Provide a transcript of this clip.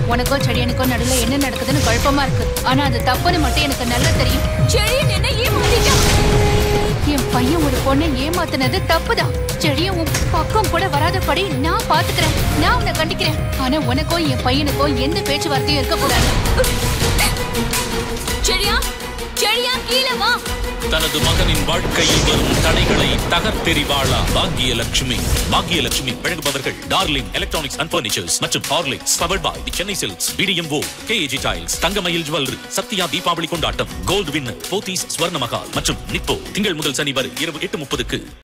உனக்கோ செடியனுக்கோ நடுவுல என்ன நடக்குதுன்னு குழப்பமா இருக்கு ஆனா அது தப்புன்னு மட்டும் எனக்கு நல்லா தெரியும் செழியன் என்ன ஏமாத்திட்டான் என் பையன் ஒரு பொண்ணை ஏமாத்துனது தப்புதான் செடியன் உன் பக்கம் கூட வராதபடி நான் பாத்துக்கிறேன் நான் உன்னை கண்டிக்கிறேன் ஆனா உனக்கோ என் பையனுக்கோ எந்த பேச்சுவார்த்தையும் இருக்கக்கூடாது செடியா செடியா கீழே வா தனது மகனின் வாழ்க்கையில் வரும் தடைகளை தகர்த்தெறிவாளா பாக்யலட்சுமி பாக்யலட்சுமி வழங்குபவர்கள் டார்லிங் எலக்ட்ரானிக்ஸ் அண்ட் பர்னிச்சர்ஸ் மற்றும் Horlicks powered by the Chennai silks பிடிஎம் ஓ KAG tiles Thangamayil jewellery Sathya Deepavali கொண்டாட்டம் கோல்டு வின்னர் போத்தீஸ் ஸ்வர்ண மகால் மற்றும் நிப்போ திங்கள் முதல் சனி வரை இரவு எட்டு முப்பதுக்கு